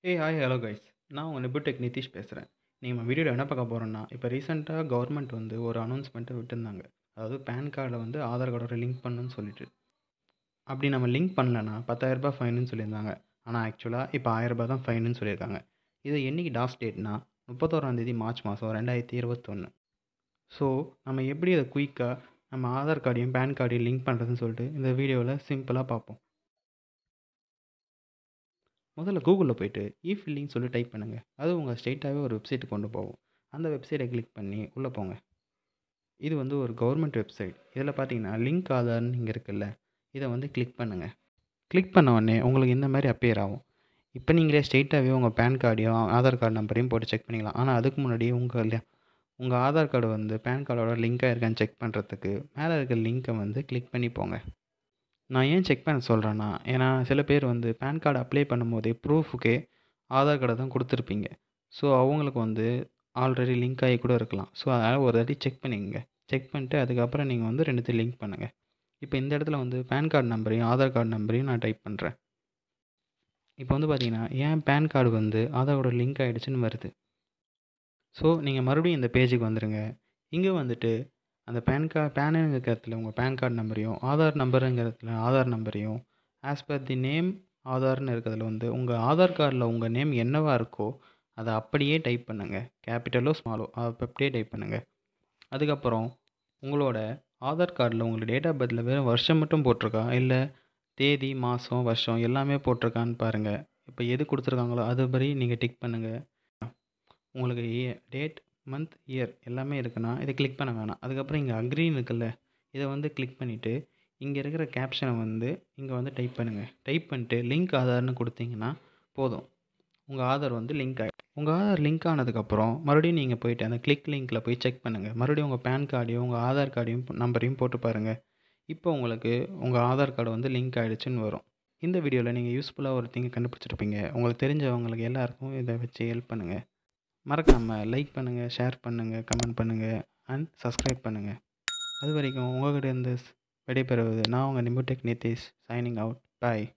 ஏய் hi hello guys நான் உங்கள் நிபுடெக் நிதிஷ் பேசுகிறேன் நீங்கள் நம்ம வீடியோவில் என்ன பார்க்க போகிறோன்னா இப்போ ரீசெண்டாக கவர்மெண்ட் வந்து ஒரு அனௌன்ஸ்மெண்ட்டை விட்டுருந்தாங்க அதாவது பேன் கார்டில் வந்து ஆதார் கார்டோட லிங்க் பண்ணணும்னு சொல்லிட்டு அப்படி நம்ம லிங்க் பண்ணலன்னா பத்தாயிரரூபா ஃபைனுன்னு சொல்லியிருந்தாங்க ஆனால் ஆக்சுவலாக இப்போ ஆயிரரூபா தான் ஃபைனுன்னு சொல்லியிருக்காங்க இது என்றைக்கு லாஸ்ட் டேட்னா முப்பத்தோராந்தேதி மார்ச் மாதம் ரெண்டாயிரத்தி இருபத்தொன்று ஸோ நம்ம எப்படி அதை குயிக்காக நம்ம ஆதார் கார்டையும் பேன் கார்டையும் லிங்க் பண்ணுறதுன்னு சொல்லிட்டு இந்த வீடியோவில் சிம்பிளாக பார்ப்போம் முதல்ல கூகுளில் போயிட்டு இ ஃபில்லிங் சொல்லி டைப் பண்ணுங்கள் அது உங்கள் ஸ்ட்ரெயிட்டாகவே ஒரு வெப்சைட்டு கொண்டு போகும் அந்த வெப்சைட்டை கிளிக் பண்ணி உள்ளே போங்க இது வந்து ஒரு கவர்மெண்ட் வெப்சைட் இதில் பார்த்தீங்கன்னா லிங்க் ஆதார்னு இங்கே இருக்குல்ல இதை வந்து கிளிக் பண்ணுங்கள் கிளிக் பண்ண உடனே உங்களுக்கு இந்த மாதிரி அப்பியர் ஆகும் இப்போ நீங்களே ஸ்ட்ரெயிட்டாகவே உங்கள் பேன் கார்டையும் ஆதார் கார்டு நம்பரையும் போட்டு செக் பண்ணிக்கலாம் ஆனால் அதுக்கு முன்னாடி உங்கள் உங்கள் ஆதார் கார்டு வந்து பேன் கார்டோட லிங்காக இருக்கான்னு செக் பண்ணுறதுக்கு மேலே இருக்க லிங்க்கை வந்து கிளிக் பண்ணி போங்க நான் ஏன் செக் பண்ண சொல்கிறேன்னா ஏன்னா சில பேர் வந்து பேன் கார்டு அப்ளை பண்ணும்போதே ப்ரூஃபுக்கே ஆதார் கார்டை தான் கொடுத்துருப்பீங்க ஸோ அவங்களுக்கு வந்து ஆல்ரெடி லிங்க் ஆகி கூட இருக்கலாம் ஸோ அதனால் ஒரு வாட்டி செக் பண்ணிக்கங்க செக் பண்ணிட்டு அதுக்கப்புறம் நீங்கள் வந்து ரெண்டுத்தையும் லிங்க் பண்ணுங்கள் இப்போ இந்த இடத்துல வந்து பேன் கார்டு நம்பரையும் ஆதார் கார்டு நம்பரையும் நான் டைப் பண்ணுறேன் இப்போ வந்து பார்த்தீங்கன்னா ஏன் பேன் கார்டு வந்து ஆதாரோட லிங்க் ஆகிடுச்சுன்னு வருது ஸோ நீங்கள் மறுபடியும் இந்த பேஜுக்கு வந்துடுங்க இங்கே வந்துட்டு அந்த பேன் கார்டு பேனுங்கிற இடத்துல உங்கள் பேன் கார்டு நம்பரையும் ஆதார் நம்பருங்கிற இடத்துல ஆதார் நம்பரையும் ஆஸ் பர் தி நேம் ஆதார்னு இருக்கிறதுல வந்து உங்கள் ஆதார் கார்டில் உங்கள் நேம் என்னவா இருக்கோ அதை அப்படியே டைப் பண்ணுங்கள் கேபிட்டலோ ஸ்மாலோ அதை அப்படியே டைப் பண்ணுங்கள் அதுக்கப்புறம் உங்களோட ஆதார் கார்டில் உங்களோட டேட் ஆஃப் பர்த்தில் வெறும் வருஷம் மட்டும் போட்டிருக்கா இல்லை தேதி மாதம் வருஷம் எல்லாமே போட்டிருக்கான்னு பாருங்கள் இப்போ எது கொடுத்துருக்காங்களோ அதுபடி நீங்கள் டிக் பண்ணுங்கள் உங்களுக்கு டேட் மந்த் இயர் எல்லாமே இருக்குன்னா இதை கிளிக் பண்ண வேணாம் அதுக்கப்புறம் இங்கே அக்ரின்னு இருக்குல்ல இதை வந்து கிளிக் பண்ணிவிட்டு இங்கே இருக்கிற கேப்ஷனை வந்து இங்கே வந்து டைப் பண்ணுங்கள் டைப் பண்ணிட்டு லிங்க் ஆதார்னு கொடுத்தீங்கன்னா போதும் உங்கள் ஆதார் வந்து லிங்க் ஆகி உங்கள் ஆதார் லிங்க் ஆனதுக்கப்புறம் மறுபடியும் நீங்கள் போயிட்டு அந்த கிளிக் லிங்க்கில் போய் செக் பண்ணுங்கள் மறுபடியும் உங்கள் பேன் கார்டையும் உங்கள் ஆதார் கார்டையும் நம்பரையும் போட்டு பாருங்கள் இப்போ உங்களுக்கு உங்கள் ஆதார் கார்டு வந்து லிங்க் ஆகிடுச்சுன்னு வரும் இந்த வீடியோவில் நீங்கள் யூஸ்ஃபுல்லாக ஒரு திங்கை கண்டுபிடிச்சிருப்பீங்க உங்களுக்கு தெரிஞ்சவங்களுக்கு எல்லாருக்கும் இதை வச்சு ஹெல்ப் பண்ணுங்கள் மறக்காமல் லைக் பண்ணுங்கள் ஷேர் பண்ணுங்கள் கமெண்ட் பண்ணுங்கள் அண்ட் சப்ஸ்கிரைப் பண்ணுங்கள் அது வரைக்கும் உங்கள்கிட்ட இருந்து விடைபெறுவது நான் உங்கள் நிமுடெக் நிதிஷ் சைனிங் அவுட் பாய்